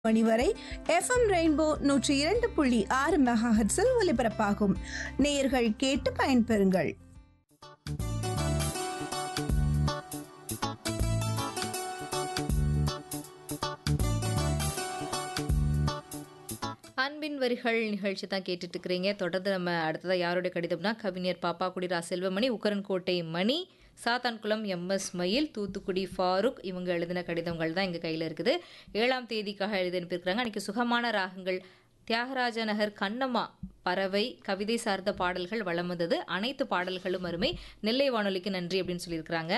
மணி வரை FM rainbow நூற்றி இரண்டு புள்ளி ஆறு மெகாஹெட்ஸில் ஒலிபரப்பாகும் நேயர்கள் கேட்டு பயன்பெறுங்கள் அன்பின் வரிகள் நிகழ்ச்சி தான் கேட்டுட்டு இருக்கிறீங்க தொடர்ந்து நம்ம அடுத்ததாக யாருடைய கடிதம்னா கவிஞர் பாப்பா குடிரா செல்வமணி உக்கரன்கோட்டை மணி சாத்தான்குளம் எம்எஸ் மயில் தூத்துக்குடி ஃபாரூக் இவங்க எழுதின கடிதங்கள் தான் எங்கள் கையில் இருக்குது ஏழாம் தேதிக்காக எழுதி அனுப்பியிருக்கிறாங்க அன்றைக்கி சுகமான ராகங்கள் தியாகராஜ நகர் கண்ணம்மா பறவை கவிதை சார்ந்த பாடல்கள் வளம் வந்தது அனைத்து பாடல்களும் அருமை நெல்லை வானொலிக்கு நன்றி அப்படின்னு சொல்லியிருக்கிறாங்க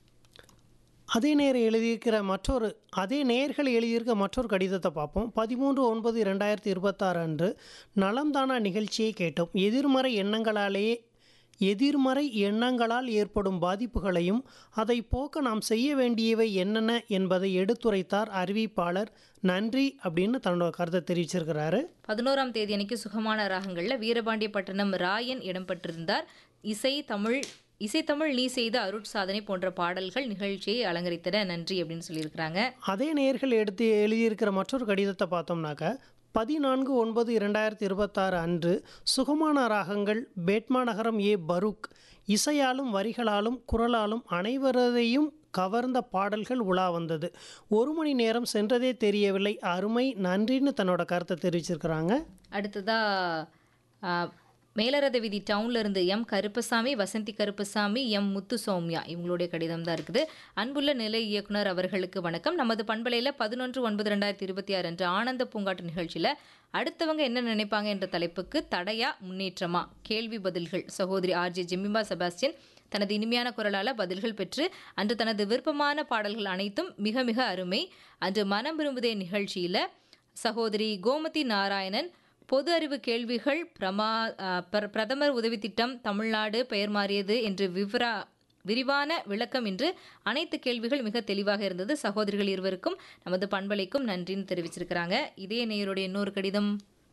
அதே நேரம் எழுதியிருக்கிற மற்றொரு அதே நேர்கள் எழுதியிருக்க மற்றொரு கடிதத்தை பார்ப்போம் பதிமூன்று ஒன்பது ரெண்டாயிரத்தி இருபத்தாறு அன்று நலம்தானா நிகழ்ச்சியை கேட்டோம் எதிர்மறை எண்ணங்களாலேயே எதிர்மறை எண்ணங்களால் ஏற்படும் பாதிப்புகளையும் அதை போக்க நாம் செய்ய வேண்டியவை என்னென்ன என்பதை எடுத்துரைத்தார் அறிவிப்பாளர் நன்றி அப்படின்னு தன்னோட கருத்தை தெரிவிச்சிருக்கிறாரு பதினோராம் தேதி அன்னைக்கு சுகமான ராகங்களில் வீரபாண்டியப்பட்டினம் ராயன் இடம்பெற்றிருந்தார் இசை தமிழ் இசைத்தமிழ் நீ செய்த அருட்சாதனை போன்ற பாடல்கள் நிகழ்ச்சியை அலங்கரித்தன நன்றி அப்படின்னு சொல்லியிருக்கிறாங்க அதே நேர்கள் எடுத்து எழுதியிருக்கிற மற்றொரு கடிதத்தை பார்த்தோம்னாக்க பதினான்கு ஒன்பது இரண்டாயிரத்தி இருபத்தாறு அன்று சுகமான ராகங்கள் பேட்மா நகரம் ஏ பரூக் இசையாலும் வரிகளாலும் குரலாலும் அனைவரதையும் கவர்ந்த பாடல்கள் உலா வந்தது ஒரு மணி நேரம் சென்றதே தெரியவில்லை அருமை நன்றின்னு தன்னோட கருத்தை தெரிவிச்சிருக்கிறாங்க அடுத்ததா ஆ, மேலரத விதி டவுன்ல இருந்து எம் கருப்பசாமி வசந்தி கருப்பசாமி எம் முத்து சௌமியா இவங்களுடைய கடிதம் தான் இருக்குது அன்புள்ள நிலை இயக்குனர் அவர்களுக்கு வணக்கம் நமது பண்பலையில் பதினொன்று ஒன்பது ரெண்டாயிரத்தி இருபத்தி ஆறு அன்று ஆனந்த பூங்காட்டு நிகழ்ச்சியில் அடுத்தவங்க என்ன நினைப்பாங்க என்ற தலைப்புக்கு தடையா முன்னேற்றமா கேள்வி பதில்கள் சகோதரி ஆர்ஜே ஜெமிமா செபாஸ்டியன் தனது இனிமையான குரலால் பதில்கள் பெற்று அன்று தனது விருப்பமான பாடல்கள் அனைத்தும் மிக மிக அருமை அன்று மனம் விரும்புதே நிகழ்ச்சியில் சகோதரி கோமதி நாராயணன் பொது அறிவு கேள்விகள் பிரமா அஹ், பிர- பிரதமர் உதவி திட்டம் தமிழ்நாடு பெயர் மாறியது என்று விவரா விரிவான விளக்கம் என்று அனைத்து கேள்விகள் மிக தெளிவாக இருந்தது சகோதரிகள் இருவருக்கும் நமது பண்பலைக்கும் நன்றின்னு தெரிவிச்சிருக்கிறாங்க இதே நேயருடைய இன்னொரு கடிதம்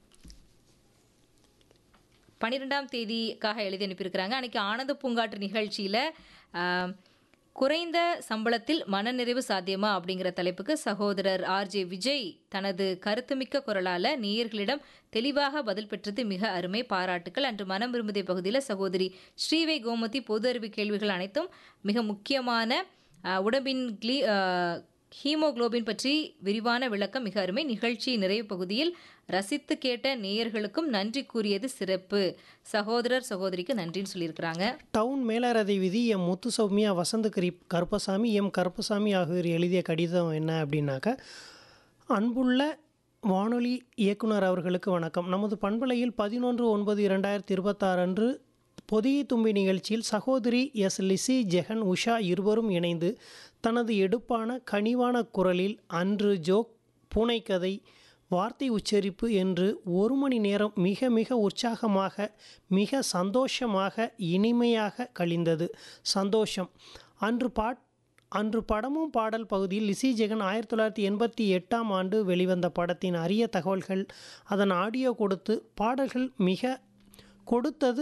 பன்னிரெண்டாம் தேதிக்காக எழுதி அனுப்பியிருக்கிறாங்க அன்னைக்கு ஆனந்த பூங்காற்று நிகழ்ச்சியில் குறைந்த சம்பளத்தில் மனநிறைவு சாத்தியமா அப்படிங்கிற தலைப்புக்கு சகோதரர் ஆர்ஜே விஜய் தனது கருத்துமிக்க குரலால நேயர்களிடம் தெளிவாக பதில் பெற்றது மிக அருமை பாராட்டுக்கள் அன்று மனம் விரும்புதே பகுதியில் சகோதரி ஸ்ரீவை கோமதி பொது அறிவு கேள்விகள் அனைத்தும் மிக முக்கியமான அஹ், உடம்பின் கிளீ அஹ், ஹீமோகுளோபின் பற்றி விரிவான விளக்கம் மிக அருமை நிகழ்ச்சி நிறைவு பகுதியில் ரசித்து கேட்ட நேயர்களுக்கும் நன்றி கூறியது சிறப்பு சகோதரர் சகோதரிக்கு நன்றின்னு சொல்லியிருக்கிறாங்க டவுன் மேலரதை விதி எம் முத்து சௌமியா வசந்த கரி கருப்பசாமி எம் கருப்பசாமி ஆகியோர் எழுதிய கடிதம் என்ன அப்படின்னாக்க அன்புள்ள வானொலி இயக்குனர் அவர்களுக்கு வணக்கம் நமது பண்பலையில் பதினொன்று ஒன்பது இரண்டாயிரத்தி இருபத்தாறு அன்று பொதிகை தும்பி நிகழ்ச்சியில் சகோதரி எஸ் லிசி ஜெகன் உஷா இருவரும் இணைந்து தனது எடுப்பான கனிவான குரலில் அன்று ஜோக் பூனைக்கதை வார்த்தை உச்சரிப்பு என்று ஒரு மணி நேரம் மிக மிக உற்சாகமாக மிக சந்தோஷமாக இனிமையாக கழிந்தது சந்தோஷம் அன்று பாட் அன்று படமும் பாடல் பகுதியில் லிசி ஜெகன் ஆயிரத்தி தொள்ளாயிரத்தி எண்பத்தி எட்டாம் ஆண்டு வெளிவந்த படத்தின் அரிய தகவல்கள் அதன் ஆடியோ கொடுத்து பாடல்கள் மிக கொடுத்தது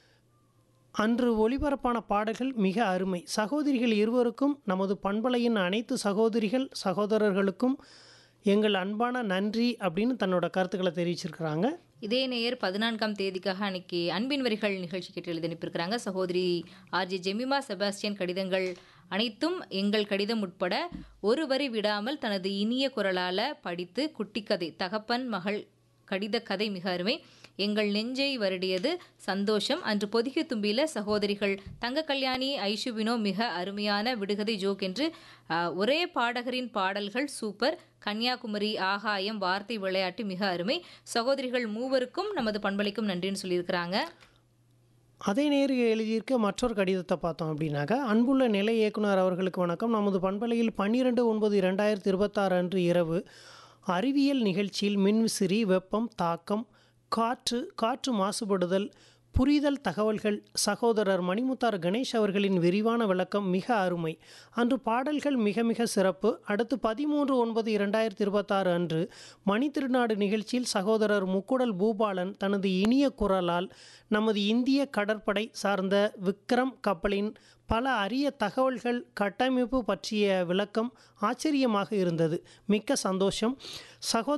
அன்று ஒளிபரப்பான பாடல்கள் மிக அருமை சகோதரிகள் இருவருக்கும் நமது பண்பலையின் அனைத்து சகோதரிகள் சகோதரர்களுக்கும் எங்கள் அன்பான நன்றி அப்படின்னு தன்னோட கருத்துக்களை தெரிவிச்சிருக்கிறாங்க இதே நேயர் பதினான்காம் தேதிக்காக அன்னைக்கு அன்பின் வரிகள் நிகழ்ச்சி கேட்டு எழுதி அனுப்பியிருக்கிறாங்க சகோதரி ஆர்ஜி ஜெமிமா செபாஸ்டியன் கடிதங்கள் அனைத்தும் எங்கள் கடிதம் உட்பட ஒரு வரி விடாமல் தனது இனிய குரலால படித்து குட்டிக்கதை தகப்பன் மகள் கடித கதை மிக அருமை எங்கள் நெஞ்சை வருடியது சந்தோஷம் அன்று பொதிகை தும்பியில சகோதரிகள் தங்க கல்யாணி ஐஷுவினோ மிக அருமையான விடுகதை ஜோக் என்று ஆஹ், ஒரே பாடகரின் பாடல்கள் சூப்பர் கன்னியாகுமரி ஆகாயம் வார்த்தை விளையாட்டு மிக அருமை சகோதரிகள் மூவருக்கும் நமது பண்பளிக்கும் நன்றின்னு சொல்லியிருக்கிறாங்க அதே நேரு எழுதியிருக்க மற்றொரு கடிதத்தை பார்த்தோம் அப்படின்னாக்கா அன்புள்ள நிலை இயக்குனர் அவர்களுக்கு வணக்கம் நமது பண்பலையில் பன்னிரெண்டு ஒன்பது இரண்டாயிரத்தி இருபத்தாறு அன்று இரவு அறிவியல் நிகழ்ச்சியில் மின்விசிறி வெப்பம் தாக்கம் காற்று காற்று மாசுபடுதல் புரிதல் தகவல்கள் சகோதரர் மணிமுத்தார் கணேஷ் அவர்களின் விரிவான விளக்கம் மிக அருமை அன்று பாடல்கள் மிக மிக சிறப்பு அடுத்து பதிமூன்று ஒன்பது இரண்டாயிரத்தி இருபத்தாறு அன்று மணி திருநாடு நிகழ்ச்சியில் சகோதரர் முக்குடல் பூபாலன் தனது இனிய குரலால் நமது இந்திய கடற்படை சார்ந்த விக்ரம் கப்பலின் பல அரிய தகவல்கள் கட்டமைப்பு பற்றிய விளக்கம் ஆச்சரியமாக இருந்தது மிக்க சந்தோஷம் சகோதர